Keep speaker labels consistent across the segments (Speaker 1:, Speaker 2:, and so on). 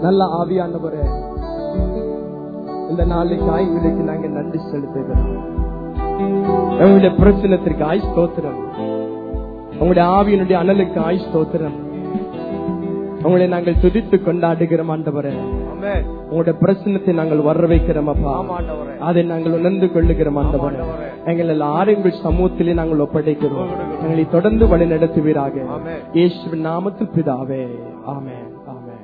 Speaker 1: நல்ல ஆவியானவரே இந்த நாளைக்கு ஆய்வுகளுக்கு நாங்க நன்றி செலுத்துகிறோம் உங்களுடைய பிரச்சனத்திற்கு ஆய் ஸ்தோத்திரம் உங்களுடைய ஆவியினுடைய அனலுக்கு ஆய் ஸ்தோத்திரம் உங்களை நாங்கள் துதித்து கொண்டாடுகிறோம் ஆண்டவரே
Speaker 2: ஆமென்
Speaker 1: உங்களுடைய பிரச்சனத்தை நாங்கள் வர வைக்கிறோம் அப்பா
Speaker 2: ஆமா ஆண்டவரே
Speaker 1: அதை நாங்கள் உணர்ந்து கொள்ளுகிறோம் ஆண்டவரே
Speaker 2: ஆண்டவரே.
Speaker 1: எங்கள் எல்லாரும் உங்கள் சமூகத்திலே நாங்கள் ஒப்படைக்கிறோம் எங்களை தொடர்ந்து வழி நடத்துவீராக
Speaker 2: ஆமென்.
Speaker 1: இயேசுவின் நாமத்தில் பிதாவே ஆமென் ஆமென்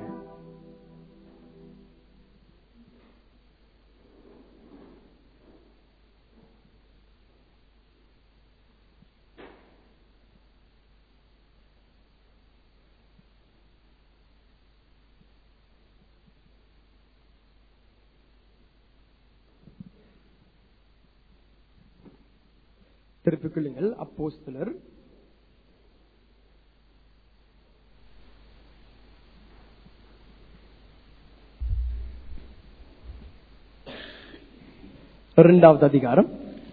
Speaker 1: திருப்பிக் கொள்ளுங்கள் அப்போஸ்தலர் இரண்டாவது அதிகாரம்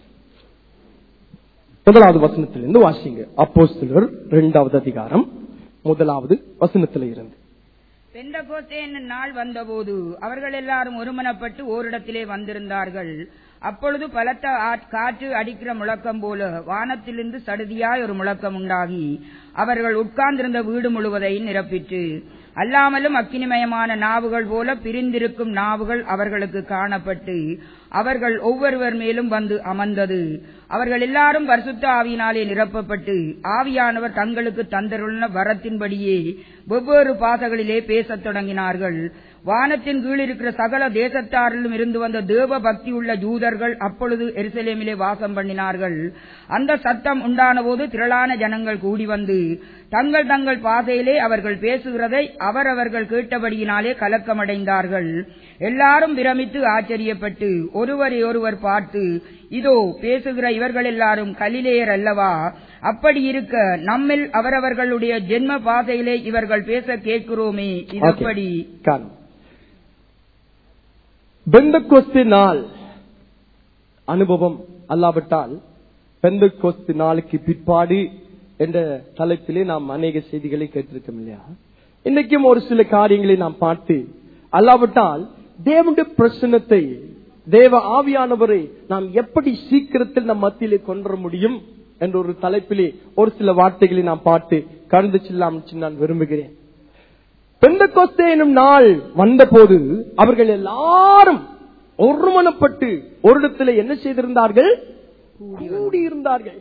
Speaker 1: முதலாவது வசனத்திலிருந்து வாசிங்க அப்போஸ்தலர் இரண்டாவது அதிகாரம் முதலாவது வசனத்தில இருந்து
Speaker 3: பெந்தகோஸ்தே என்னும் நாள் வந்தபோது அவர்கள் எல்லாரும் ஒருமனப்பட்டு ஓரிடத்திலே வந்திருந்தார்கள் அப்பொழுது பலத்த ஆற்- காற்று அடிக்கிற முழக்கம் போல வானத்திலிருந்து சடுதியாய் ஒரு முழக்கம் உண்டாகி அவர்கள் உட்கார்ந்திருந்த வீடு முழுவதையும் நிரப்பிற்று அல்லாமலும் அக்கினிமயமான நாவுகள் போல பிரிந்திருக்கும் நாவுகள் அவர்களுக்கு காணப்பட்டு அவர்கள் ஒவ்வொருவர் மேலும் வந்து அமர்ந்தது அவர்கள் எல்லாரும் பரிசுத்த ஆவியினாலே நிரப்பப்பட்டு ஆவியானவர் தங்களுக்கு தந்தருள்ள வரத்தின்படியே வெவ்வேறு பாசகளிலே பேசத் தொடங்கினார்கள் வானத்தின் கீழ் இருக்கிற சகல தேசத்தாரிலும் இருந்து வந்த தேவ பக்தி உள்ள ஜூதர்கள் அப்பொழுது எருசலேமிலே வாசம் பண்ணினார்கள் அந்த சத்தம் உண்டானபோது திரளான ஜனங்கள் கூடி வந்து தங்கள் தங்கள் பாதையிலே அவர்கள் பேசுகிறதை அவரவர்கள் கேட்டபடியினாலே கலக்கமடைந்தார்கள் எல்லாரும் பிரமித்து ஆச்சரியப்பட்டு ஒருவரை ஒருவர் பார்த்து இதோ பேசுகிற இவர்கள் எல்லாரும் கலிலேயர் அல்லவா அப்படி இருக்க நம்மில் அவரவர்களுடைய ஜென்ம பாதையிலே இவர்கள் பேச கேட்கிறோமே இது
Speaker 1: Okay.
Speaker 3: எப்படி
Speaker 1: காணும் பெந்தகோஸ்து நாள் அனுபவம் அல்லாவிட்டால் பெந்தகோஸ்து நாளுக்கு பிற்பாடு என்ற தலைப்பிலே நாம் அநேக செய்திகளை கேட்டிருக்கோம் இல்லையா இன்னைக்கும் ஒரு சில காரியங்களை நாம் பார்த்து அல்லாவிட்டால் தேவனுடைய பிரசனத்தை தேவ ஆவியானவரை நாம் எப்படி சீக்கிரத்தில் நம் மத்தியிலே கொண்டு வர முடியும் என்ற ஒரு தலைப்பிலே ஒரு சில வார்த்தைகளை நாம் பார்த்து கடந்து செல்லாம் நான் விரும்புகிறேன் பெந்தகோஸ்தே எனும் நாள் வந்தபோது அவர்கள் எல்லாரும் ஒருமனப்பட்டு ஒரு இடத்துல என்ன செய்திருந்தார்கள் கூடியிருந்தார்கள்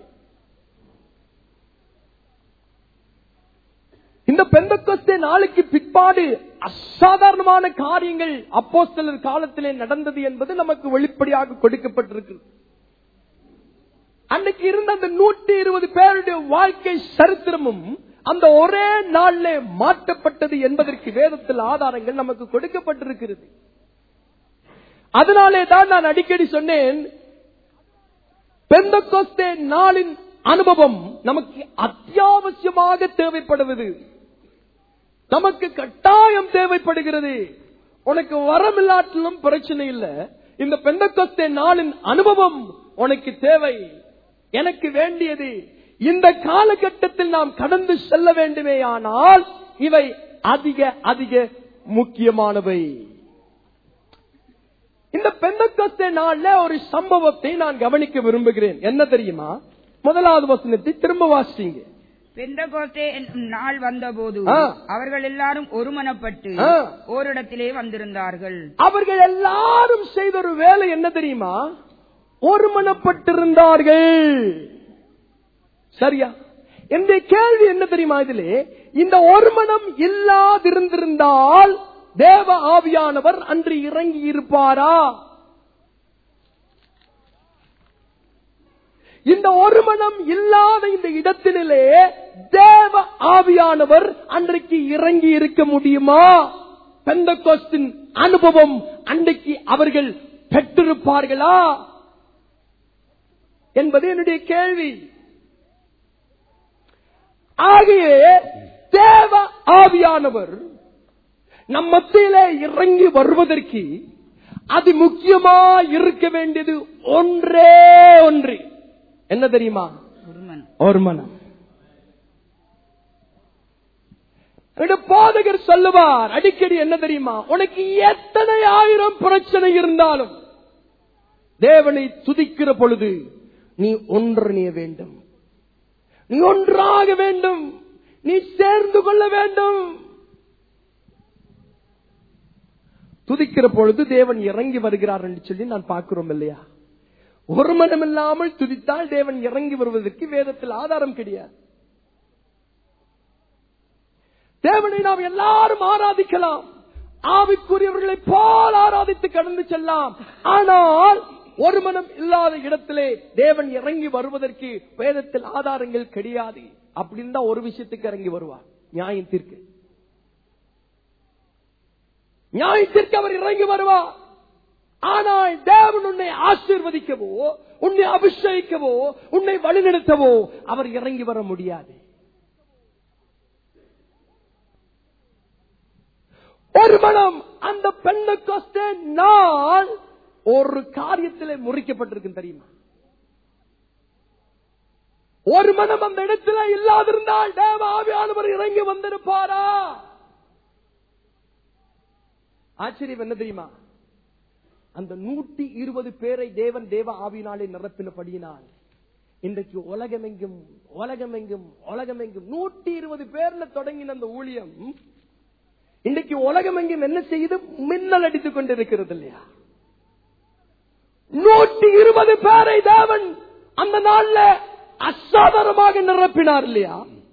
Speaker 1: இந்த பெந்தகோஸ்தே நாளுக்கு பிற்பாடு அசாதாரணமான காரியங்கள் அப்போஸ்தலர் காலத்திலே நடந்தது என்பது நமக்கு வெளிப்படையாக கொடுக்கப்பட்டிருக்கிறது அன்னைக்கு இருந்த அந்த நூற்றி இருபது பேருடைய வாழ்க்கை சரித்திரமும் அந்த ஒரே நாளிலே மாற்றப்பட்டது என்பதற்கு வேதத்தில் ஆதாரங்கள் நமக்கு கொடுக்கப்பட்டிருக்கிறது அதனாலே தான் நான் அடிக்கடி சொன்னேன் பெந்தகோஸ்தே நாளின் அனுபவம் நமக்கு அத்தியாவசியமாக தேவைப்படுவது நமக்கு கட்டாயம் தேவைப்படுகிறது உனக்கு வரமில்லாட்டிலும் பிரச்சனை இல்லை இந்த பெந்தகோஸ்தே நாளின் அனுபவம் உனக்கு தேவை எனக்கு வேண்டியது இந்த காலகட்டத்தில் நாம் கடந்து செல்ல வேண்டுமே ஆனால் இவை அதிக அதிக முக்கியமானவை இந்த பெந்தகோஸ்தே நாள்ல ஒரு சம்பவத்தை நான் கவனிக்க விரும்புகிறேன் என்ன தெரியுமா முதலாவது வசனத்தை திரும்ப வாசிங்க
Speaker 3: பெந்தகோஸ்தே என்னும் நாள் வந்தபோது
Speaker 1: ஆ.
Speaker 3: அவர்கள் எல்லாரும் ஒருமனப்பட்டு
Speaker 1: ஆ.
Speaker 3: ஓரிடத்திலே வந்திருந்தார்கள்
Speaker 1: அவர்கள் எல்லாரும் செய்த ஒரு வேலை என்ன தெரியுமா ஒருமனப்பட்டிருந்தார்கள் சரியா என்ற கேள்வி என்ன தெரியுமா இதிலே இந்த ஒருமனம் இல்லாதிருந்திருந்தால் தேவ ஆவியானவர் அன்று இறங்கி இருப்பாரா இந்த ஒருமனம் இல்லாத இந்த இடத்திலே தேவ ஆவியானவர் அன்றைக்கு இறங்கி இருக்க முடியுமா பெந்தகோஸ்தின் அனுபவம் அன்றைக்கு அவர்கள் பெற்றிருப்பார்களா என்பது என்னுடைய கேள்வி ஆகிய தேவ ஆவியானவர் நம் மத்தியிலே இறங்கி வருவதற்கு அது முக்கியமா இருக்க வேண்டியது ஒன்றே ஒன்று என்ன தெரியுமா
Speaker 3: ஒருமனம்
Speaker 1: ஒரு மனம் என்னுடைய போதகர் சொல்லுவார் அடிக்கடி என்ன தெரியுமா உனக்கு எத்தனை ஆயிரம் பிரச்சனை இருந்தாலும் தேவனை துதிக்கிற பொழுது நீ ஒன்றிணைய வேண்டும் நீ ஒன்றாக வேண்டும் நீ சேர்ந்து கொள்ள வேண்டும் துதிக்கிற பொழுது தேவன் இறங்கி வருகிறார் என்று சொல்லி நான் பார்க்கிறோம் இல்லையா ஒரு மனம் இல்லாமல் துதித்தால் தேவன் இறங்கி வருவதற்கு வேதத்தில் ஆதாரம் கிடையாது தேவனை நாம் எல்லாரும் ஆராதிக்கலாம் ஆவிக்குரியவர்களை போல் ஆராதித்து கடந்து செல்லாம் ஆனால் ஒரு மனம் இல்லாத இடத்திலே தேவன் இறங்கி வருவதற்கு வேதத்தில் ஆதாரங்கள் கிடையாது அப்படின்னு தான் ஒரு விஷயத்துக்கு இறங்கி வருவார் நியாயத்திற்கு நியாயத்திற்கு அவர் இறங்கி வருவார் ஆனால் தேவன் உன்னை ஆசீர்வதிக்கவோ உன்னை அபிஷேகிக்கவோ உன்னை வழிநடத்தவோ அவர் இறங்கி வர முடியாது ஒரு மனம் அந்த பெண்ணு நாள் ஒரு காரியத்திலே முறிக்கப்பட்டிருக்கு தெரியுமா ஒரு மனம் அந்த இடத்துல இல்லாதிருந்தால் தேவ ஆவியானவர் இறங்கி வந்திருப்பாரா ஆச்சரியம் என்ன தெரியுமா அந்த நூற்றி இருபது பேரை தேவன் தேவ ஆவினாலே நிரப்பினபடியினால் இன்றைக்கு உலகமெங்கும் உலகமெங்கும் உலகமெங்கும் நூற்றி இருபது பேர்ல தொடங்கின அந்த ஊழியம் இன்றைக்கு உலகமெங்கும் என்ன செய்யுது மின்னல் அடித்துக் கொண்டிருக்கிறது இல்லையா நூற்றி இருபது பேரை தேவன் அந்த நாள்ல அசாதாரணமாக நிரப்பினார் இல்லையா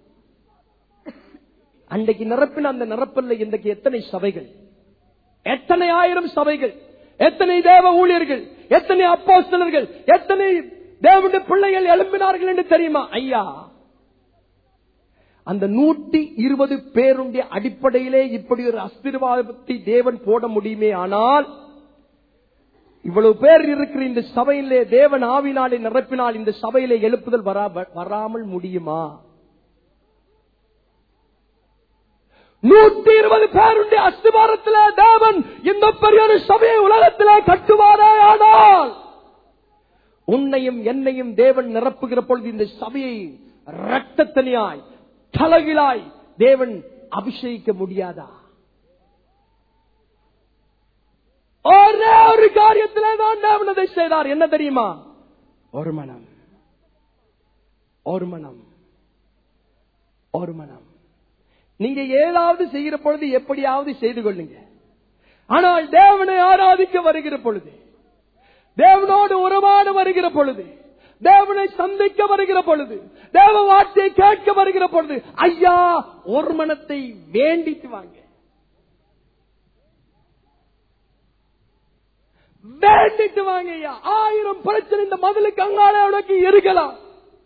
Speaker 1: அன்றைக்கு நிரப்பின அந்த நிரப்பல்ல இன்றைக்கு எத்தனை சபைகள் எத்தனை ஆயிரம் சபைகள் எத்தனை தேவ ஊழியர்கள் எத்தனை அப்போஸ்தலர்கள் எத்தனை தேவனுடைய பிள்ளைகள் எழும்பினார்கள் என்று தெரியுமா ஐயா அந்த நூற்றி இருபது பேருடைய அடிப்படையிலே இப்படி ஒரு அஸ்திரவாதத்தை தேவன் போட முடியுமே ஆனால் இவ்வளவு பேர் இருக்கிற இந்த சபையிலே தேவன் ஆவினாலே நிரப்பினால் இந்த சபையிலே எழுப்புதல் வரா- வராமல் முடியுமா நூத்தி இருபது பேருடைய அஸ்திவாரத்தில் தேவன் இந்த பெரிய ஒரு சபையை உலகத்திலே கட்டுவாரே ஆனால் உன்னையும் என்னையும் தேவன் நிரப்புகிற பொழுது இந்த சபையை ரத்தத்தனியாய் தலகிலாய் தேவன் அபிஷேகிக்க முடியாதா ஒரே ஒரு காரியத்திலே தான் தேவன் அதை செய்தார் என்ன தெரியுமா ஒரு மனம் ஒரு மனம் ஒரு மனம் நீங்க ஏதாவது செய்கிற பொழுது எப்படியாவது செய்து கொள்ளுங்க ஆனால் தேவனை ஆராதிக்க வருகிற பொழுது தேவனோடு உறவாட வருகிற பொழுது தேவனை சந்திக்க வருகிற பொழுது தேவ வார்த்தையை கேட்க வருகிற பொழுது ஐயா ஒரு மனத்தை வேண்டிட்டு வாங்க வேண்டிட்டு வாங்க ஐயா ஆயிரம் பிரச்சனை இந்த மதிலுக்கு அங்காலே உனக்கு இருக்கலாம்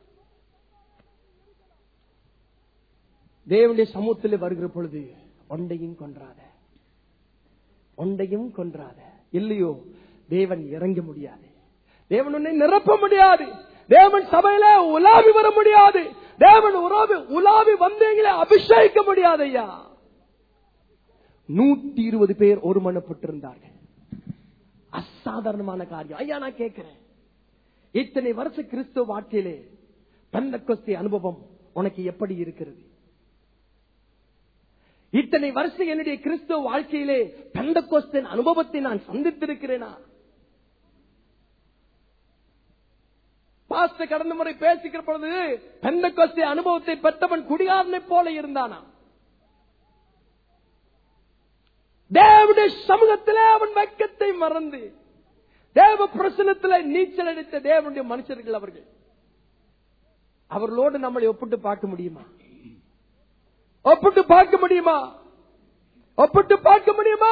Speaker 1: தேவனுடைய சமூகத்தில் வருகிற பொழுது ஒன்றையும் கொன்றாத ஒன்றையும் கொன்றாத இல்லையோ தேவன் இறங்க முடியாது தேவன் உன்னை நிரப்ப முடியாது தேவன் சபையில உலாவி வர முடியாது தேவன் உலாவி உலாவி வந்தீங்களே அபிஷேகிக்க முடியாது ஐயா நூத்தி இருபது பேர் ஒரு மனப்பட்டிருந்தார்கள் அசாதாரணமான காரியம் ஐயா நான் கேட்கிறேன் இத்தனை வருஷ கிறிஸ்துவ வாழ்க்கையிலே பந்தக்கொஸ்தி அனுபவம் உனக்கு எப்படி இருக்கிறது இத்தனை வருஷம் என்னுடைய கிறிஸ்துவ வாழ்க்கையிலே பந்தக்கோஸ்தின் அனுபவத்தை நான் சந்தித்திருக்கிறேனா பாஸ்ட கடந்த முறை பேசிக்கிற பொழுது பெந்தகோஸ்தே அனுபவத்தை பெற்றவன் குடிகாரனை போல இருந்தானா தேவனுடைய சமூகத்திலே அவன் வெக்கத்தை மறந்து தேவ பிரசனத்திலே நீச்சல் அடித்த தேவனுடைய மனுஷர்கள் அவர்கள் அவர்களோடு நம்மளை ஒப்பிட்டு பார்க்க முடியுமா ஒப்பிட்டு பார்க்க முடியுமா ஒப்பிட்டு பார்க்க முடியுமா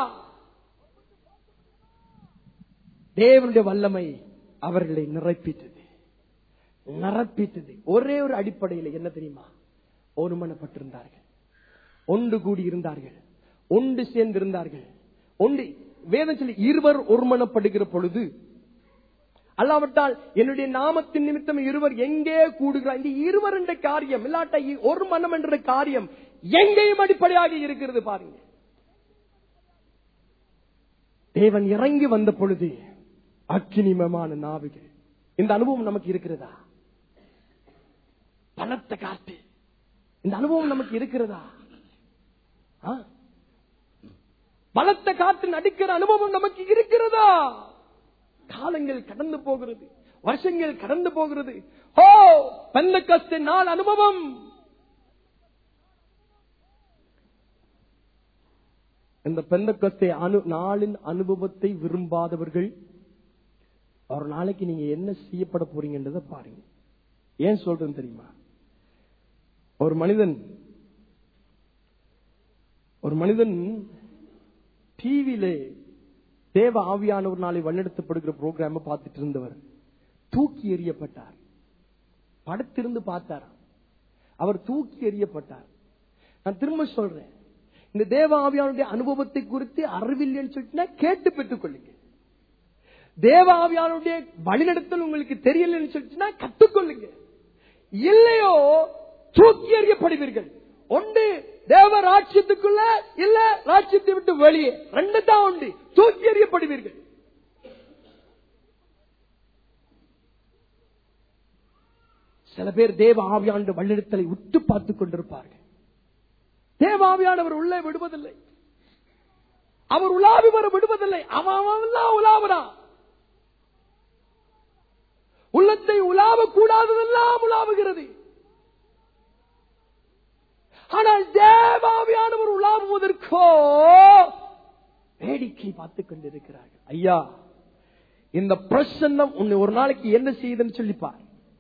Speaker 1: தேவனுடைய வல்லமை அவர்களை நிரப்பிட்டது நிரப்பிட்டது ஒரே ஒரு அடிப்படையில் என்ன தெரியுமா ஒருமனப்பட்டிருந்தார்கள் ஒன்று கூடி இருந்தார்கள் ஒன்று சேர்ந்து இருந்தார்கள் ஒன்று வேதம் சொல்லி இருவர் ஒருமனப்படுகிற பொழுது அல்லாவிட்டால் என்னுடைய நாமத்தின் நிமித்தம் இருவர் எங்கே கூடுகிறார் இந்த இருவர் என்ற காரியம் இல்லாட்ட இ- ஒரு மனம் என்ற காரியம் எங்கேயும் அடிப்படையாக இருக்கிறது பாருங்க தேவன் இறங்கி வந்த பொழுது அக்கினிமமான நாவுகள் இந்த அனுபவம் நமக்கு இருக்கிறதா பணத்தை காட்டு இந்த அனுபவம் நமக்கு இருக்கிறதா ஆ? பலத்த காற்றின் அடிக்கிற அனுபவம் நமக்கு இருக்கிறதா காலங்கள் கடந்து போகிறது வருஷங்கள் கடந்து போகிறது ஓ பெந்த நாள் அனுபவம் இந்த பெந்தக்கஸ்தே அனு நாளின் அனுபவத்தை விரும்பாதவர்கள் ஒரு நாளைக்கு நீங்க என்ன செய்யப்பட போறீங்கன்றத பாருங்க ஏன் சொல்றேன்னு தெரியுமா ஒரு மனிதன் ஒரு மனிதன் டிவியிலே தேவ ஆவியானவர் நாளை வழிநடத்தப்படுகிற ப்ரோக்ராம பார்த்துட்டு இருந்தவர் தூக்கி எறியப்பட்டார் படத்திருந்து பார்த்தார் அவர் தூக்கி எறியப்பட்டார் நான் திரும்ப சொல்றேன் இந்த தேவ ஆவியானுடைய அனுபவத்தை குறித்து அறிவில்லைன்னு சொல்லிட்டுனா கேட்டு பெற்றுக் கொள்ளுங்க தேவ ஆவியானுடைய வழிநடத்தல் உங்களுக்கு தெரியலன்னு சொல்லிட்டுனா கத்துக்கொள்ளுங்க இல்லையோ தூக்கி எறியப்படுவீர்கள் ஒன்று தேவ ராட்சியத்துக்குள்ள இல்ல ராட்சியத்தை விட்டு வெளியே ரெண்டு தான் உண்டு தூக்கி எறியப்படுவீர்கள் சில பேர் தேவ ஆவியாண்டு வழிநடத்தலை உற்று பார்த்துக் கொண்டிருப்பார்கள் தேவாவியானவர் உள்ளே விடுவதில்லை அவர் உலாவி வர விடுவதில்லை அவன் உலாவரா உள்ளத்தை உலாவ கூடாததெல்லாம் உலாவுகிறது ஆனால் தேவாவியானவர் உலாவுவதற்கோ வேடிக்கை பார்த்துக் கொண்டிருக்கிறார்கள் ஐயா இந்த பிரசன்னம் உன்னை ஒரு நாளைக்கு என்ன செய்யுதுன்னு சொல்லிப்பார்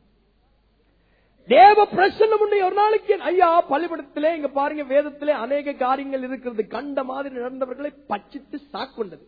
Speaker 1: தேவ பிரசன்னம் உன்னை ஒரு நாளைக்கு ஐயா பள்ளிப்படத்திலே இங்க பாருங்க வேதத்திலே அநேக காரியங்கள் இருக்கிறது கண்ட மாதிரி நடந்தவர்களை பச்சித்து சாக்கொண்டது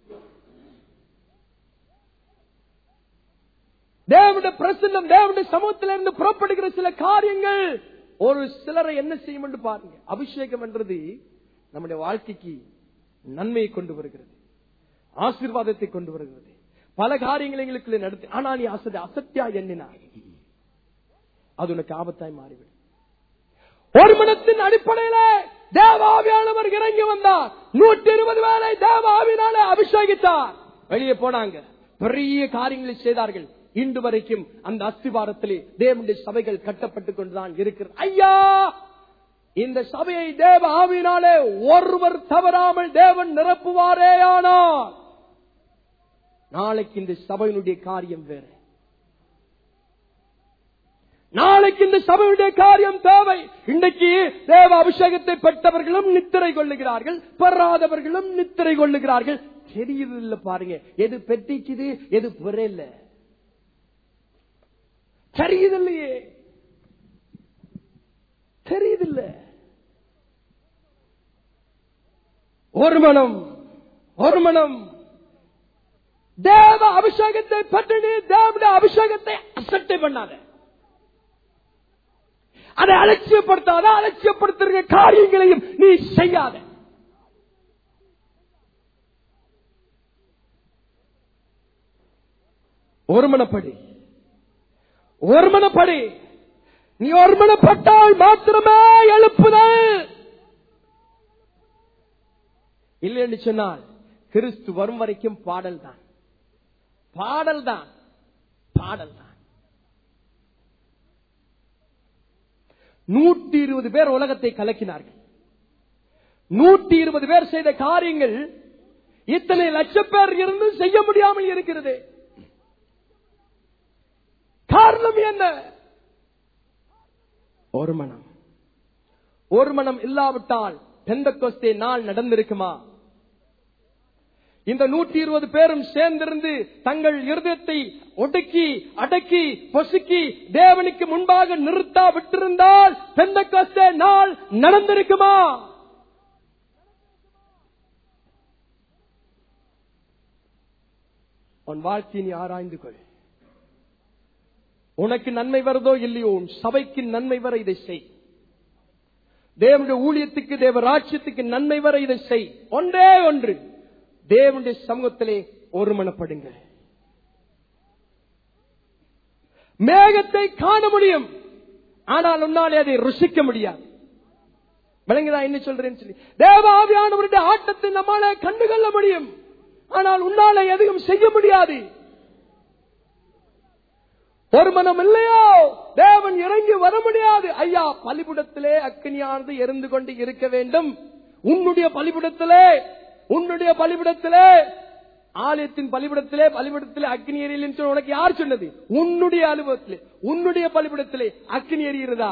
Speaker 1: தேவனுடைய பிரசன்னம் தேவனுடைய சமூகத்திலிருந்து புறப்படுகிற சில காரியங்கள் ஒரு சிலரை என்ன செய்யும் என்று பாருங்க அபிஷேகம் என்றது நம்முடைய வாழ்க்கைக்கு நன்மையை கொண்டு வருகிறது ஆசீர்வாதத்தை கொண்டு வருகிறது பல காரியங்களை எங்களுக்கு நடத்தி ஆனா நீ அசதி அசத்தியா எண்ணினார் அது உனக்கு ஆபத்தாய் மாறிவிடும் ஒரு மனத்தின் அடிப்படையில தேவாவியானவர் இறங்கி வந்தார் நூற்றி இருபது வேலை தேவாவினால அபிஷேகித்தார் வெளியே போனாங்க பெரிய காரியங்களை செய்தார்கள் இன்று வரைக்கும் அந்த அஸ்திவாரத்திலே தேவனுடைய சபைகள் கட்டப்பட்டுக் கொண்டுதான் இருக்கிறது ஐயா இந்த சபையை தேவ ஆவினாலே ஒருவர் தவறாமல் தேவன் நிரப்புவாரே ஆனால் நாளைக்கு இந்த சபையினுடைய காரியம் வேற நாளைக்கு இந்த சபையுடைய காரியம் தேவை இன்றைக்கு தேவ அபிஷேகத்தை பெற்றவர்களும் நித்திரை கொள்ளுகிறார்கள் பெறாதவர்களும் நித்திரை கொள்ளுகிறார்கள் தெரியுது இல்ல பாருங்க எது பெட்டிக்குது எது பெறல தெரியுது இல்லையே தெரியுதில்ல ஒரு மனம் ஒரு மனம் தேவ அபிஷேகத்தை பற்றி நீ தேவனுடைய அபிஷேகத்தை அசட்டை பண்ணாத அதை அலட்சியப்படுத்தாத அலட்சியப்படுத்துகிற காரியங்களையும் நீ செய்யாத ஒருமனப்படி ஒருமனப்படி நீ ஒருமனப்பட்டால் மாத்திரமே எழுப்புதல் இல்லை என்று சொன்னால் கிறிஸ்து வரும் வரைக்கும் பாடல் தான் பாடல் தான் பாடல் தான் நூற்றி இருபது பேர் உலகத்தை கலக்கினார்கள் நூற்றி இருபது பேர் செய்த காரியங்கள் இத்தனை லட்சம் பேர் இருந்து செய்ய முடியாமல் இருக்கிறது காரணம் என்ன ஒரு மனம் ஒரு மனம் இல்லாவிட்டால் பெந்தகோஸ்தே நாள் நடந்திருக்குமா இந்த நூற்றி இருபது பேரும் சேர்ந்திருந்து தங்கள் இருதயத்தை ஒடுக்கி அடக்கி பொசுக்கி தேவனுக்கு முன்பாக நிறுத்தா விட்டிருந்தால் பெந்தகோஸ்தே நாள் நடந்திருக்குமா உன் வாழ்க்கையை நீ ஆராய்ந்து கொள் உனக்கு நன்மை வருதோ இல்லையோ உன் சபைக்கு நன்மை வர இதை செய் தேவனுடைய ஊழியத்துக்கு தேவ ராட்சியத்துக்கு நன்மை வர இதை செய் ஒன்றே ஒன்று தேவனுடைய சமூகத்திலே ஒருமனப்படுங்க மேகத்தை காண முடியும் ஆனால் உன்னாலே அதை ருசிக்க முடியாது விளங்குதா என்ன சொல்றேன்னு சொல்லி தேவ ஆவியானவருடைய ஆட்டத்தை நம்மால கண்டுகொள்ள முடியும் ஆனால் உன்னால எதையும் செய்ய முடியாது ஒரு மனம் இல்லையோ தேவன் இறங்கி வர முடியாது ஐயா பலிபுடத்திலே அக்னியானது எரிந்து கொண்டு இருக்க வேண்டும் உன்னுடைய பலிபிடத்திலே உன்னுடைய பலிபிடத்திலே ஆலயத்தின் பலிபிடத்திலே பலிபிடத்திலே அக்னி எரியல் சொல்லி உனக்கு யார் சொன்னது உன்னுடைய அனுபவத்திலே உன்னுடைய பலிபிடத்திலே அக்னி எரிகிறதா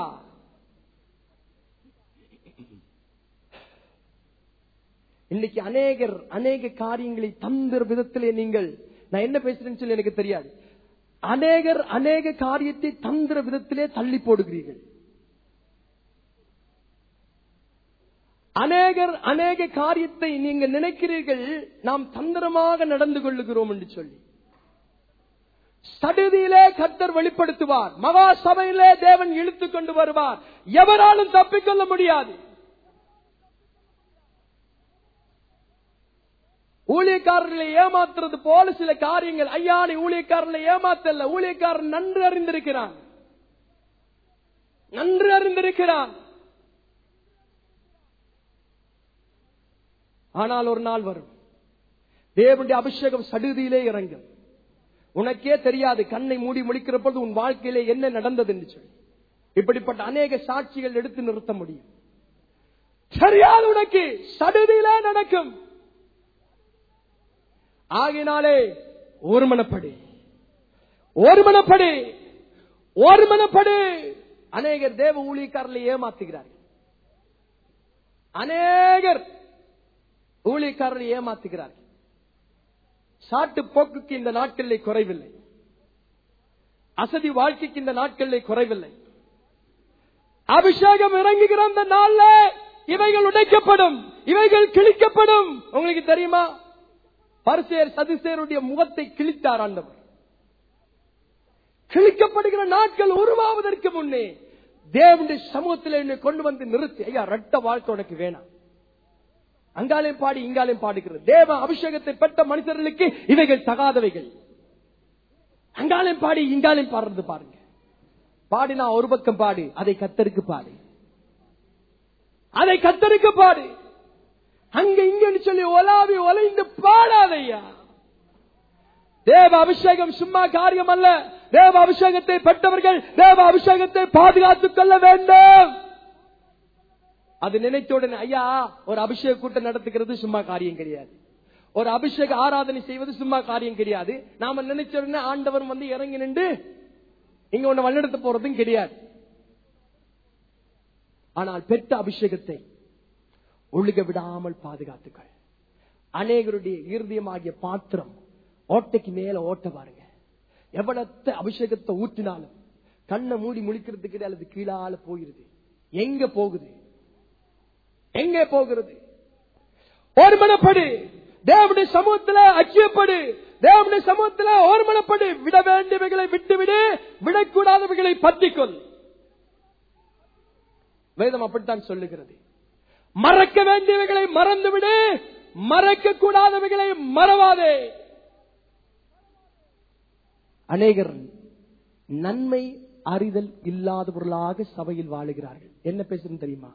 Speaker 1: இன்னைக்கு அநேகர் அநேக காரியங்களை தந்திர விதத்திலே நீங்கள் நான் என்ன பேசுறேன்னு சொல்லி எனக்கு தெரியாது அநேகர் அநேக காரியத்தை தந்திர விதத்திலே தள்ளி போடுகிறீர்கள் அநேகர் அநேக காரியத்தை நீங்க நினைக்கிறீர்கள் நாம் தந்திரமாக நடந்து கொள்ளுகிறோம் என்று சொல்லி சடுதியிலே கர்த்தர் வெளிப்படுத்துவார் மகா சபையிலே தேவன் இழுத்துக் கொண்டு வருவார் எவராலும் தப்பிக்கொள்ள முடியாது ஊழியக்காரர்களை ஏமாத்துறது போல சில காரியங்கள் ஐயா நீ ஊழியக்காரர்களை ஏமாத்தல்ல ஊழியக்காரன் நன்று அறிந்திருக்கிறான் நன்று அறிந்திருக்கிறான் ஆனால் ஒரு நாள் வரும் தேவனுடைய அபிஷேகம் சடுதியிலே இறங்கும் உனக்கே தெரியாது கண்ணை மூடி முழிக்கிற பொழுது உன் வாழ்க்கையிலே என்ன நடந்தது என்று சொல்லி இப்படிப்பட்ட அநேக சாட்சிகள் எடுத்து நிறுத்த முடியும் தெரியாது உனக்கு சடுதியிலே நடக்கும் ஆகினாலே ஒருமனப்படு ஒருமனப்படு ஒருமனப்படு அநேகர் தேவ ஊழியக்காரர்களை ஏமாத்துகிறார்கள் அநேகர் ஊழியக்காரரை ஏமாத்துகிறார்கள் சாட்டு போக்குக்கு இந்த நாட்களிலே குறைவில்லை அசதி வாழ்க்கைக்கு இந்த நாட்களிலே குறைவில்லை அபிஷேகம் இறங்குகிற அந்த நாள்ல இவைகள் உடைக்கப்படும் இவைகள் கிழிக்கப்படும் உங்களுக்கு தெரியுமா பரிசேர் சதுசேருடைய முகத்தை கிழித்தார் ஆண்டவர் கிழிக்கப்படுகிற நாட்கள் உருவாவதற்கு முன்னே தேவனுடைய சமூகத்தில் என்னை கொண்டு வந்து நிறுத்தி ஐயா ரட்ட வாழ்க்கை உனக்கு வேணாம் அங்காலையும் பாடி இங்காலையும் பாடுகிறது தேவ அபிஷேகத்தை பெற்ற மனிதர்களுக்கு இவைகள் தகாதவைகள் அங்காலையும் பாடி இங்காலையும் பாடுறது பாருங்க பாடினா ஒரு பக்கம் பாடு அதை கத்தருக்கு பாடு அதை கத்தருக்கு பாடு அங்க இங்கன்னு சொல்லி ஒலாவி ஒலைந்து பாடாதையா தேவ அபிஷேகம் சும்மா காரியம் அல்ல தேவ அபிஷேகத்தை பெற்றவர்கள் தேவ அபிஷேகத்தை பாதுகாத்துக் கொள்ள வேண்டும் அது நினைத்த உடனே ஐயா ஒரு அபிஷேக கூட்டம் நடத்துகிறது சும்மா காரியம் கிடையாது ஒரு அபிஷேக ஆராதனை செய்வது சும்மா காரியம் கிடையாது நாம நினைச்ச உடனே ஆண்டவர் வந்து இறங்கி நின்று இங்க ஒண்ணு வல்லெடுத்து போறதும் கிடையாது ஆனால் பெற்ற அபிஷேகத்தை ஒழுக விடாமல் பாதுகாத்துக்கள் அநேகருடைய இருதயமாகிய பாத்திரம் ஓட்டைக்கு மேல ஓட்ட பாருங்க எவ்வளத்த அபிஷேகத்தை ஊற்றினாலும் கண்ணை மூடி முழிக்கிறதுக்கு அல்லது கீழால போகிறது எங்க போகுது எங்கே போகிறது ஒருமனப்படு தேவனுடைய சமூகத்துல அச்சியப்படு தேவனுடைய சமூகத்துல ஒருமனப்படு விட வேண்டியவைகளை விட்டுவிடு விடக்கூடாதவைகளை பற்றிக்கொள் வேதம் அப்படித்தான் சொல்லுகிறது மறக்க வேண்டியவைகளை மறந்துவிடு மறக்க கூடாதவைகளை மறவாதே அநேகர் நன்மை அறிதல் இல்லாதவர்களாக சபையில் வாழுகிறார்கள் என்ன பேசுறது தெரியுமா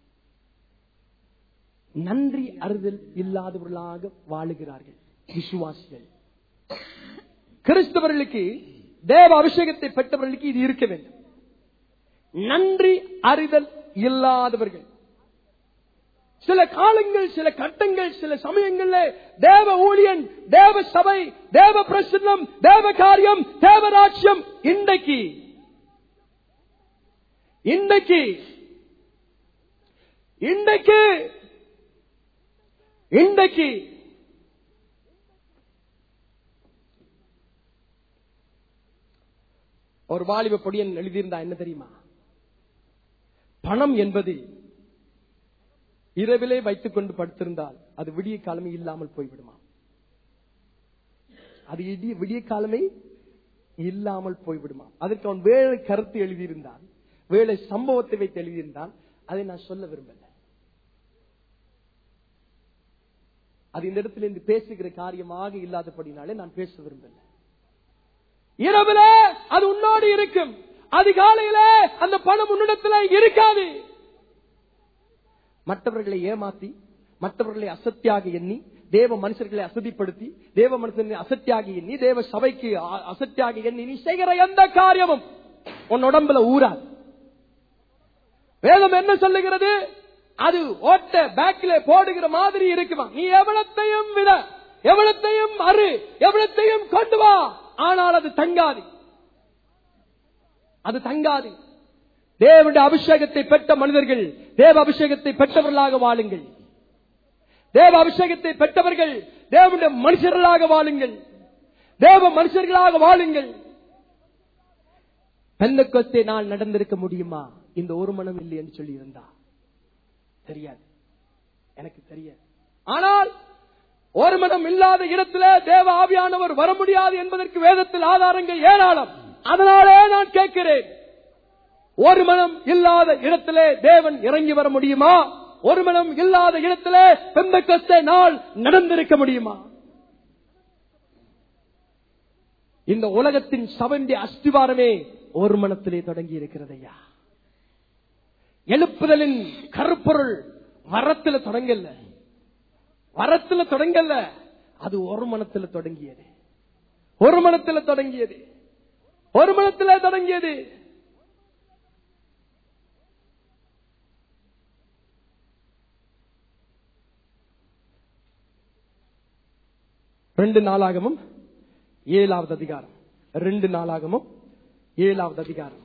Speaker 1: நன்றி அறிதல் இல்லாதவர்களாக வாழுகிறார்கள் விசுவாசிகள் கிறிஸ்தவர்களுக்கு தேவ அபிஷேகத்தை பெற்றவர்களுக்கு இது இருக்க வேண்டும் நன்றி அறிதல் இல்லாதவர்கள் சில காலங்கள் சில கட்டங்கள் சில சமயங்கள்ல தேவ ஊழியன் தேவ சபை தேவ பிரசன்னம் தேவ காரியம் தேவராட்சியம் இன்றைக்கு இன்றைக்கு இன்றைக்கு இன்றைக்கு ஒரு வாலிப பொடியன் எழுதியிருந்தா என்ன தெரியுமா பணம் என்பது இரவிலே வைத்துக் கொண்டு படுத்திருந்தால் அது விடிய காலமே இல்லாமல் போய்விடுமா அது இடி- விடிய காலமே இல்லாமல் போய்விடுமா அதற்கு அவன் வேலை கருத்து எழுதியிருந்தான் வேலை சம்பவத்தை வைத்து எழுதியிருந்தான் அதை நான் சொல்ல விரும்பல அது இந்த இடத்துல இருந்து பேசுகிற காரியமாக இல்லாதபடினாலே நான் பேச விரும்பல இரவுல அது உன்னோடு இருக்கும் அதிகாலையில அந்த பணம் உன்னிடத்துல இருக்காது மற்றவர்களை ஏமாத்தி மற்றவர்களை அசத்தியாக எண்ணி தேவ மனுஷர்களை அசதிப்படுத்தி தேவ மனுஷர்களை அசத்தியாக எண்ணி தேவ சபைக்கு அ- அசத்தியாக எண்ணி நீ செய்கிற எந்த காரியமும் உன் உடம்புல ஊறாது வேதம் என்ன சொல்லுகிறது அது ஓட்ட பேக்ல போடுகிற மாதிரி இருக்குமா நீ எவ்வளத்தையும் விட எவ்வளத்தையும் அரு எவ்வளத்தையும் கொண்டு வா ஆனால் அது தங்காது அது தங்காது தேவனுடைய அபிஷேகத்தை பெற்ற மனிதர்கள் தேவ அபிஷேகத்தை பெற்றவர்களாக வாழுங்கள் தேவ அபிஷேகத்தை பெற்றவர்கள் தேவனுடைய மனுஷர்களாக வாழுங்கள் தேவ மனுஷர்களாக வாழுங்கள் பெந்தக்கொஸ்தே நாள் நடந்திருக்க முடியுமா இந்த ஒரு மனம் இல்லை என்று சொல்லி இருந்தா தெரியாது எனக்கு தெரியாது ஆனால் ஒரு மனம் இல்லாத இடத்துல தேவ ஆவியானவர் வர முடியாது என்பதற்கு வேதத்தில் ஆதாரங்கள் ஏராளம் அதனாலே நான் கேட்கிறேன் ஒரு மனம் இல்லாத இடத்திலே தேவன் இறங்கி வர முடியுமா ஒரு மனம் இல்லாத இடத்திலே பெந்தக்கொஸ்தே நாள் நடந்திருக்க முடியுமா இந்த உலகத்தின் சவண்டி அஸ்திவாரமே ஒரு மனத்திலே தொடங்கி இருக்கிறதையா எழுப்புதலின் கருப்பொருள் வரத்துல தொடங்கல வரத்துல தொடங்கல அது ஒரு மனத்துல தொடங்கியது ஒரு மனத்துல தொடங்கியது ஒரு மனத்துல தொடங்கியது ரெண்டு நாளாகமும் ஏழாவது அதிகாரம் ரெண்டு நாளாகமும் ஏழாவது அதிகாரம்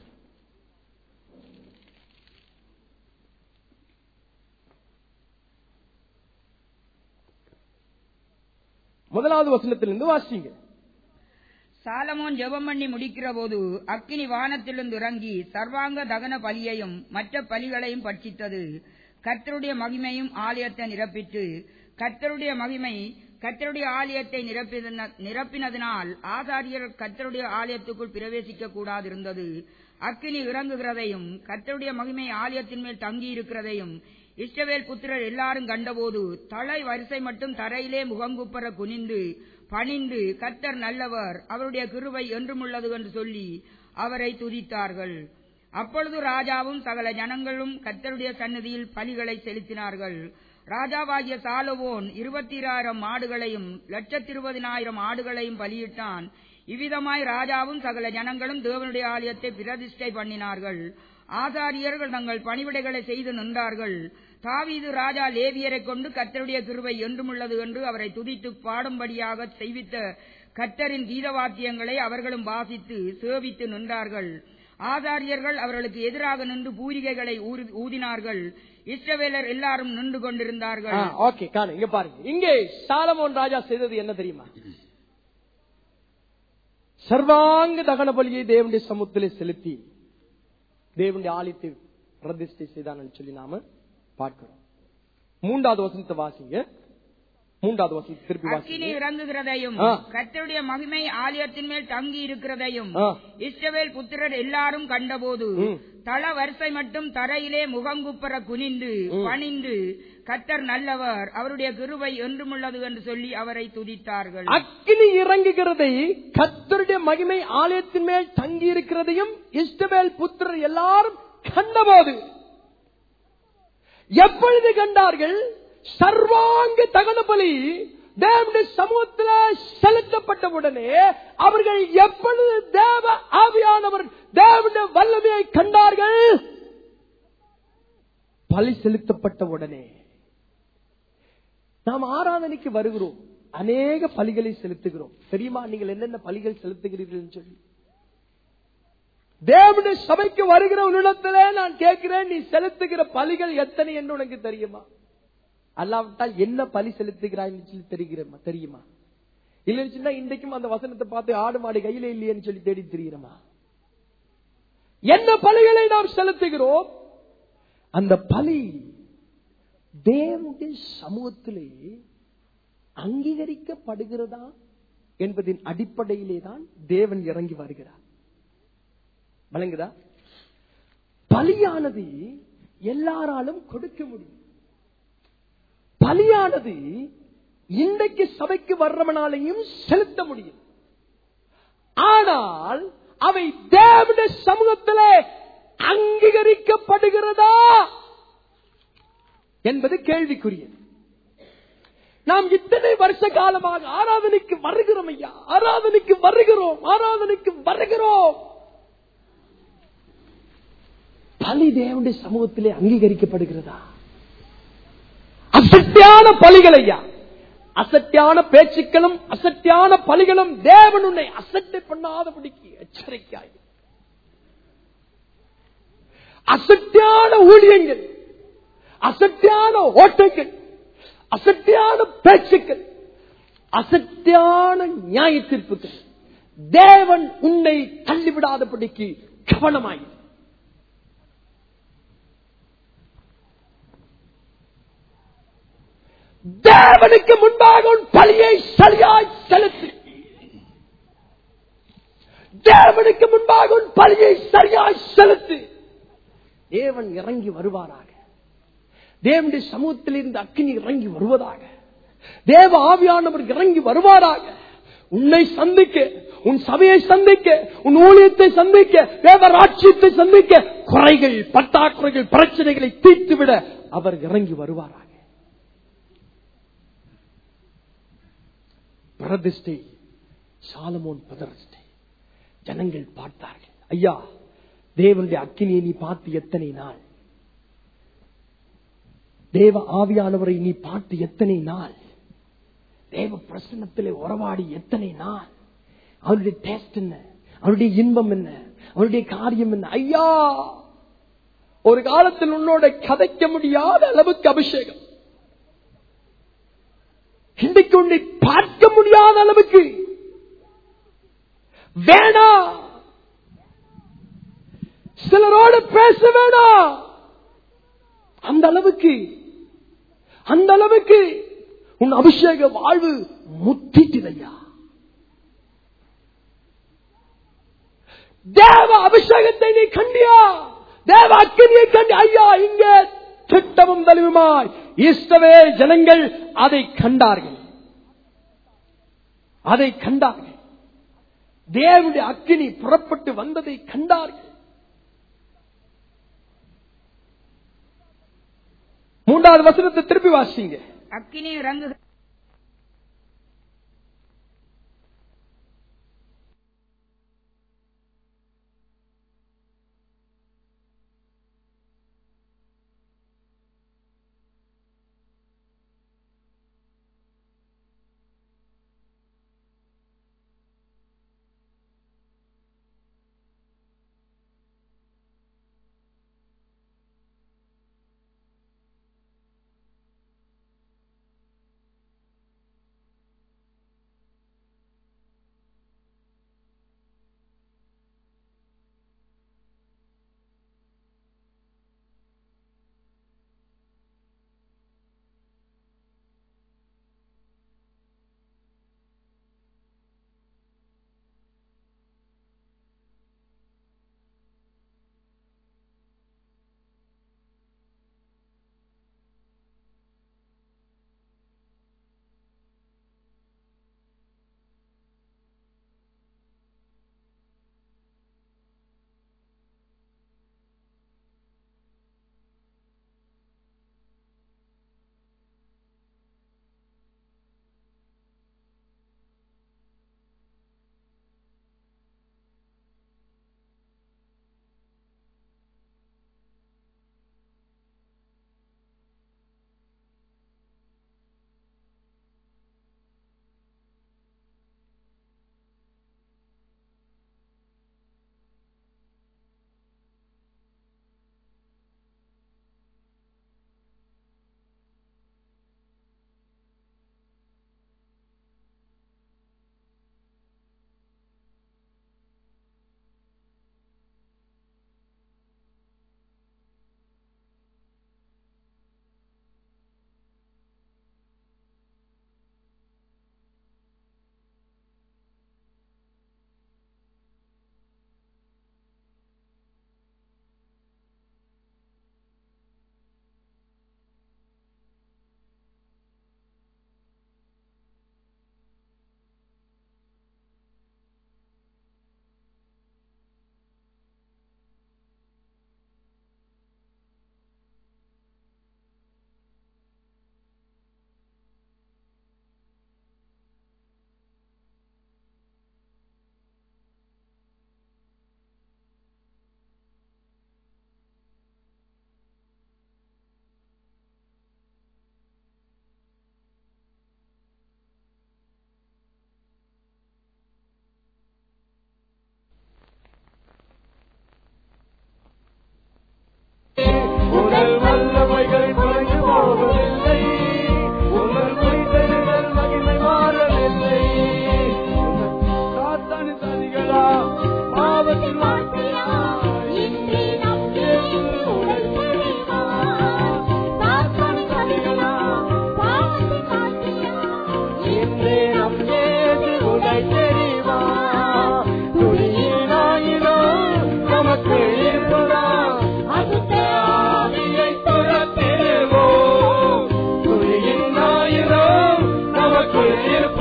Speaker 1: முதலாவது வசனத்திலிருந்து வாசிங்க
Speaker 3: சாலமோன் ஜெபம் பண்ணி முடிக்கிற போது அக்கினி வானத்திலிருந்து இறங்கி சர்வாங்க தகன பலியையும் மற்ற பலிகளையும் பட்சித்தது கர்த்தருடைய மகிமையும் ஆலயத்தை நிரப்பிட்டு கர்த்தருடைய மகிமை கர்த்தருடைய ஆலயத்தை நிரப்பின- நிரப்பினதினால் ஆசாரியர் கர்த்தருடைய ஆலயத்துக்குள் பிரவேசிக்க கூடாதிருந்தது அக்கினி இறங்குகிறதையும் கர்த்தருடைய மகிமை ஆலயத்தின் மேல் தங்கி இருக்கிறதையும் இஸ்ரவேல் புத்திரர் எல்லாரும் கண்டபோது தலை வரிசை மட்டும் தரையிலே முகங்குப்பர குனிந்து பணிந்து கர்த்தர் நல்லவர் அவருடைய கிருபை என்றுமுள்ளது என்று சொல்லி அவரை துதித்தார்கள் அப்பொழுது ராஜாவும் சகல ஜனங்களும் கர்த்தருடைய சன்னதியில் பலிகளை செலுத்தினார்கள் ராஜாவாகிய சாலவோன் இருபத்திராயிரம் மாடுகளையும் லட்சத்திருபதினாயிரம் ஆடுகளையும் பலியிட்டான் இவ்விதமாய் ராஜாவும் சகல ஜனங்களும் தேவனுடைய ஆலயத்தை பிரதிஷ்டை பண்ணினார்கள் ஆசாரியர்கள் தங்கள் பணிவிடைகளை செய்து நின்றார்கள் தாவீது ராஜா லேவியரை கொண்டு கர்த்தருடைய கிருபை என்றுமுள்ளது என்று அவரை துதித்து பாடும்படியாக செய்வித்த கர்த்தரின் கீதவாத்தியங்களை அவர்களும் வாசித்து சேவித்து நின்றார்கள் ஆசாரியர்கள் அவர்களுக்கு எதிராக நின்று பூரிகைகளை ஊறு- ஊதினார்கள் இஸ்ரவேலர் எல்லாரும் நின்று கொண்டிருந்தார்கள்
Speaker 1: ஓகே காணு இங்க பாருங்க இங்கே சாலமோன் ராஜா செய்தது என்ன தெரியுமா சர்வாங்க தகன பலியை தேவனுடைய சமுத்திலே செலுத்தி தேவனுடைய ஆலயத்தை பிரதிஷ்டை செய்தான் சொல்லி நாம பார்க்கிறோம் மூன்றாவது வசனத்தை வாசிங்க மூன்றாவது வசனத்தை திருப்பி
Speaker 3: அக்கினி
Speaker 1: வாசிங்க
Speaker 3: இறங்குகிறதையும்
Speaker 1: ஆ.
Speaker 3: கர்த்தருடைய மகிமை ஆலயத்தின் மேல் தங்கி இருக்கிறதையும்
Speaker 1: ஆ.
Speaker 3: இஸ்ரவேல் புத்திரர் எல்லாரும் கண்டபோது
Speaker 1: ம்.
Speaker 3: தள வரிசை மட்டும் தரையிலே முகங்குப்பர குனிந்து
Speaker 1: ம்.
Speaker 3: பணிந்து கர்த்தர் நல்லவர் அவருடைய கிருபை என்றுமுள்ளது என்று சொல்லி அவரை துதித்தார்கள்
Speaker 1: அக்கினி இறங்குகிறதை கத்தருடைய மகிமை ஆலயத்தின் மேல் தங்கி இருக்கிறதையும் இஸ்டபேல் புத்திரர் எல்லாரும் கண்டபோது எப்பொழுது கண்டார்கள் சர்வாங்க தகன பலி தேவனுடைய சமூகத்தில் செலுத்தப்பட்ட உடனே அவர்கள் எப்பொழுது தேவ ஆவியானவர் தேவனுடைய வல்லமையை கண்டார்கள் பலி செலுத்தப்பட்ட உடனே நாம் ஆராதனைக்கு வருகிறோம் அநேக பலிகளை செலுத்துகிறோம் தெரியுமா நீங்கள் என்னென்ன பலிகள் செலுத்துகிறீர்கள் என்று சொல்லி தேவனுடைய சபைக்கு வருகிற உன்னிடத்திலே நான் கேட்கிறேன் நீ செலுத்துகிற பலிகள் எத்தனை என்று உனக்கு தெரியுமா அல்லாவிட்டால் என்ன பலி செலுத்துகிறாய் சொல்லி தெரிகிறமா தெரியுமா இல்லைன்னு சொன்னா இன்றைக்கும் அந்த வசனத்தை பார்த்து ஆடு மாடு கையில இல்லையேன்னு சொல்லி தேடி தெரிகிறோமா என்ன பலிகளை நாம் செலுத்துகிறோம் அந்த பலி தேவனுடைய சமூகத்திலே அங்கீகரிக்கப்படுகிறதா என்பதின் அடிப்படையிலே தான் தேவன் இறங்கி வருகிறார் வழங்குதா பலியானது எல்லாராலும் கொடுக்க முடியும் பலியானது இன்றைக்கு சபைக்கு வர்றவனாலையும் செலுத்த முடியும் ஆனால் அவை தேவனுடைய சமூகத்திலே அங்கீகரிக்கப்படுகிறதா என்பது கேள்விக்குரியது நாம் இத்தனை வருஷ காலமாக ஆராதனைக்கு வருகிறோம் ஐயா ஆராதனைக்கு வருகிறோம் ஆராதனைக்கு வருகிறோம் பலி தேவனுடைய சமூகத்திலே அங்கீகரிக்கப்படுகிறதா அசட்டியான பலிகள் ஐயா அசட்டியான பேச்சுக்களும் அசட்டியான பலிகளும் தேவன் உன்னை அசட்டை பண்ணாதபடிக்கு எச்சரிக்கையாய் அசட்டியான ஊழியங்கள் அசட்டியான ஓட்டங்கள் அசட்டியான பேச்சுக்கள் அசட்டியான நியாய தீர்ப்புகள் தேவன் உன்னை தள்ளிவிடாதபடிக்கு கவனமாய் தேவனுக்கு முன்பாக உன் பலியை சரியாய் செலுத்து தேவனுக்கு முன்பாக உன் பலியை சரியாய் செலுத்து தேவன் இறங்கி வருவாராக தேவனுடைய சமூகத்தில் இருந்து அக்கினி இறங்கி வருவதாக தேவ ஆவியானவர் இறங்கி வருவாராக உன்னை சந்திக்க உன் சபையை சந்திக்க உன் ஊழியத்தை சந்திக்க தேவ ராட்சியத்தை சந்திக்க குறைகள் பட்டாக்குறைகள் பிரச்சனைகளை தீர்த்துவிட அவர் இறங்கி வருவாராக பிரதிஷ்டை சாலமோன் பிரதிஷ்டை ஜனங்கள் பார்த்தார்கள் ஐயா தேவனுடைய அக்கினியை நீ பார்த்து எத்தனை நாள் தேவ ஆவியானவரை நீ பார்த்து எத்தனை நாள் தேவ பிரசன்னத்திலே உறவாடி எத்தனை நாள் அவருடைய டேஸ்ட் என்ன அவருடைய இன்பம் என்ன அவருடைய காரியம் என்ன ஐயா ஒரு காலத்தில் உன்னோட கதைக்க முடியாத அளவுக்கு அபிஷேகம் இன்றைக்கு உன்னை பார்க்க முடியாத அளவுக்கு வேணாம் சிலரோடு பேச வேணாம் அந்த அளவுக்கு அந்த அளவுக்கு உன் அபிஷேக வாழ்வு முத்திட்டுதையா தேவ அபிஷேகத்தை நீ கண்டியா தேவ அக்கினியை கண்டி ஐயா இங்க திட்டமும் தெளிவுமாய் இஷ்டவே ஜனங்கள் அதை கண்டார்கள் அதை கண்டார்கள் தேவனுடைய அக்கினி புறப்பட்டு வந்ததை கண்டார்கள் மூன்றாவது வசனத்தை திருப்பி வாசிங்க
Speaker 3: அக்கினி இறங்கு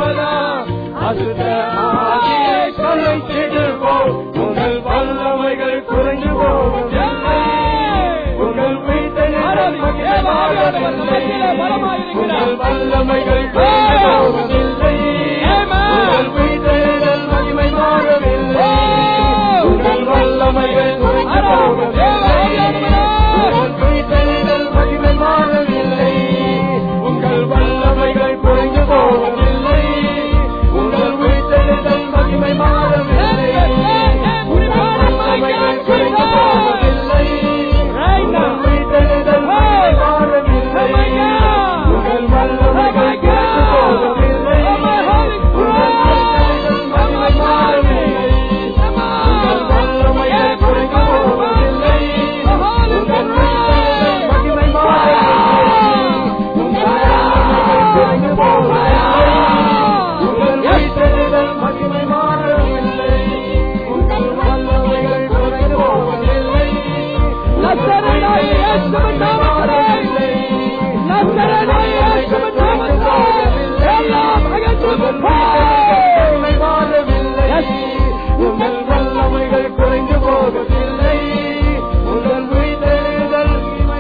Speaker 1: அசுத்தமாகிய கலைத்திடுவோம் உங்கள் வல்லமைகள் குறைந்து போவதில்லை உங்கள் உயிர்த்தெழுதல் மகிமையாகவில்லை. உங்கள் வல்லமைகள் குறைந்து போவதில்லை உங்கள் உயிர்த்தெழுதல் மகிமை மாறவில்லை உங்கள் வல்லமைகள் குறைந்து போவதில்லை உங்கள் உயிர்த்தெழுதல் மகிமை மாறவில்லை உங்கள் வல்லமைகள் குறைந்து போவதில்லை உங்கள் உயிர்த்தெழுதல் மகிமை மாறவில்லை உங்கள் வல்லமைகள் குறைந்து போவதில்லை உங்கள் உயிர்த்தெழுதல் மகிமை மாறவில்லை உங்கள் வல்லமைகள் குறைந்து போவதில்லை உங்கள் உயிர்த்தெழுதல் மகிமை மாறவில்லை உங்கள் வல்லமைகள் குறைந்து போவதில்லை உங்கள் உயிர்த்தெழுதல் மகிமை மாறவில்லை உங்கள் வல்லமைகள் குறைந்து போவதில்லை உங்கள் உயிர்த்தெழுதல் மகிமை மாறவில்லை உங்கள் வல்லமைகள் குறைந்து போவதில்லை
Speaker 2: நசரேனாய இயேசுவின் நாமத்திலே, நசரேனாய இயேசுவின் நாமத்திலே, எல்லாம் அகன்று
Speaker 1: மகிமை மாறவில்லை உங்கள் வல்லமைகள் குறைந்து போவதில்லை உங்கள் உயிர்த்தெழுதல்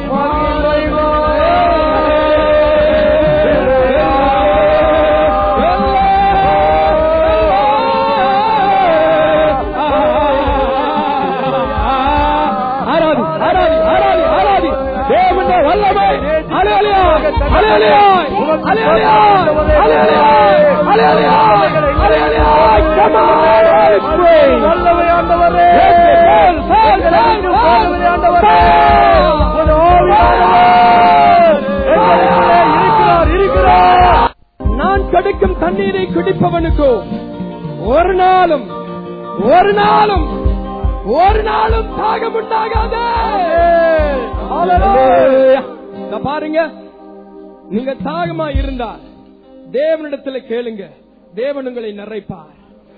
Speaker 1: மகிமை
Speaker 2: ஆராதி ஆராதி ஆராதி ஆராதி தேவனுடைய வல்லமை அலையலையா அலையலையா அலையலையா அலையலையா அலையலையா அலையலையா come on let's pray
Speaker 1: வல்லமை ஆண்டவரே
Speaker 2: Yes, yes, yes, yes,
Speaker 1: வல்லமை ஆண்டவரே
Speaker 2: yes.
Speaker 1: ஒரு ஓவியானவர் எங்களுக்குள்ளே இருக்கிறார் இருக்கிறார்
Speaker 2: நான் கடுக்கும் தண்ணீரை குடிப்பவனுக்கோ ஒரு நாளும் ஒரு நாளும் ஒரு நாளும் தாகம் உண்டாகாது Hallelujah. இத பாருங்க நீங்க தாகமா இருந்தால் தேவனிடத்துல கேளுங்க தேவன் உங்களை நிறைப்பார்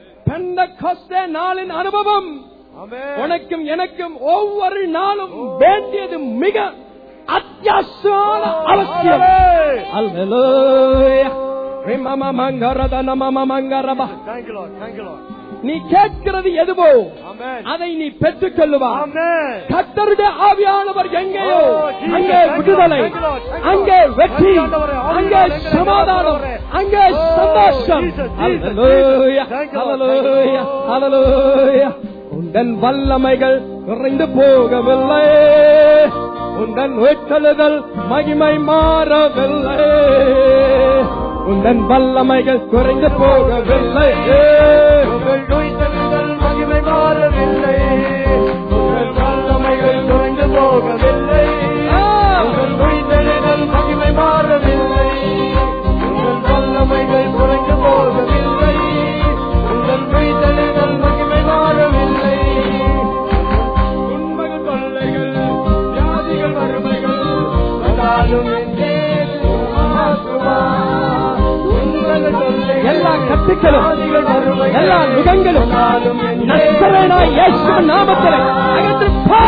Speaker 2: பெந்த நாளின் அனுபவம் உனக்கும் எனக்கும் ஒவ்வொரு நாளும் வேண்டியது மிக அத்தியாவசியமான அவசியம் Hallelujah. ரிமம மங்கரத நமம மங்கரபா.
Speaker 1: Thank you, Lord. Thank you, Lord.
Speaker 2: நீ கேட்கிறது எதுவோ
Speaker 1: Amen.
Speaker 2: அதை நீ பெற்றுக் கொள்ளுவா
Speaker 1: Amen.
Speaker 2: கத்தருடைய ஆவியானவர் எங்கேயோ
Speaker 1: Oh, Jesus.
Speaker 2: அங்கே
Speaker 1: Thank you,
Speaker 2: விடுதலை
Speaker 1: Lord. Thank you, Lord. Thank you,
Speaker 2: அங்கே
Speaker 1: Lord.
Speaker 2: வெற்றி
Speaker 1: நன்றி, ஆண்டவரே.
Speaker 2: அங்கே
Speaker 1: ஆண்டவரே.
Speaker 2: சமாதானம்
Speaker 1: ஆண்டவரே.
Speaker 2: அங்கே
Speaker 1: Oh,
Speaker 2: சந்தோஷம்
Speaker 1: Jesus, Jesus,
Speaker 2: Hallelujah.
Speaker 1: Jesus. Thank you, Lord.
Speaker 2: Hallelujah.
Speaker 1: Thank you, Lord.
Speaker 2: Hallelujah. உந்தன் வல்லமைகள் குறைந்து போகவில்லை உந்தன் வெற்றலுதல் மகிமை மாறவில்லை உந்தன் வல்லமைகள் குறைந்து போகவில்லை
Speaker 1: உங்கள் உயிர்த்தெழுதல் மகிமை மாறவில்லை உங்கள் வல்லமைகள் குறைந்து போகவில்லை உங்கள் உயிர்த்தெழுதல் மகிமை மாறவில்லை உங்கள் வல்லமைகள் குறைந்து போகவில்லை உங்கள் உயிர்த்தெழுதல் மகிமை மாறவில்லை உண்மைகள் தொல்லைகள் வியாதிகள் வறுமைகள் வந்தாலும் என் தேவன் உமாக்குவார். உண்மைகள் தொல்லைகள்
Speaker 2: எல்லா கட்டுகளும்
Speaker 1: வியாதிகள் வறுமைகள்
Speaker 2: எல்லா நுகங்களும்
Speaker 1: வந்தாலும் என்
Speaker 2: நஸ்தரேனாய் இயேசுவின் நாமத்திலே அகன்று போ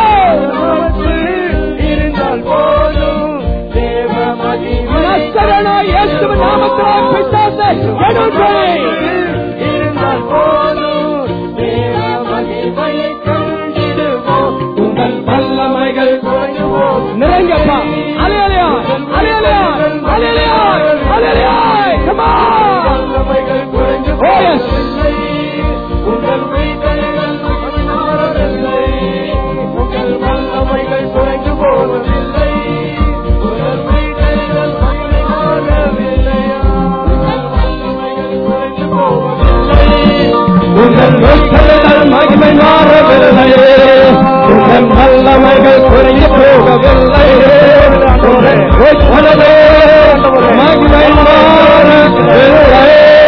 Speaker 1: இருந்தால் போதும் தேவ மகிமை
Speaker 2: நஸ்தரேனாய் இயேசுவின் நாமத்திலே பிசாசை எடுத்து
Speaker 1: இருந்தால் போதும் தேவ மகிமையை கண்டிடுவோம் உங்கள் வல்லமைகள் குறைந்து போகும்
Speaker 2: நிறைங்கப்பா அலையலையா அலையலையா அலையலையா அலையலையா come on
Speaker 1: வல்லமைகள் குறைந்து
Speaker 2: Oh, yes.
Speaker 1: போவதில்லை உங்கள் உயிர்த்தெழுதல் மகிமை மாறவில்லை உங்கள் வல்லமைகள் குறைந்து போவதில்லை உங்கள் உயிர்த்தெழுதல் மகிமை மாறவில்லை உங்கள் வல்லமைகள் குறைந்து போவதில்லை
Speaker 2: உங்கள் வெற்றலுதல் மகிமை மாறவில்லை உங்கள் வல்லமைகள் குறைந்து போகவில்லை உங்கள் வெற்றலுதல் மகிமை மாறவில்லை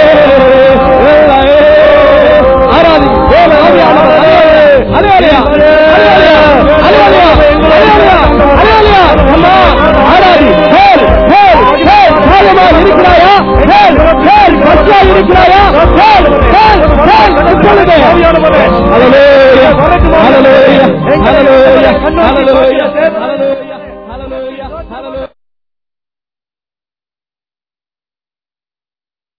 Speaker 2: இல்லை. ஆராதி தேவ ஆவியானவர் அலையலையா அலையலையா அலையலையா அலையலையா அலையலையா அம்மா ஆராதி ஹேல் ஹேல் ஹேல் காயமாக இருக்கிறாயா ஹேல் ஹேல் பச்சா இருக்கிறாயா ஹேல் ஹேல் ஹேல் இப்பொழுது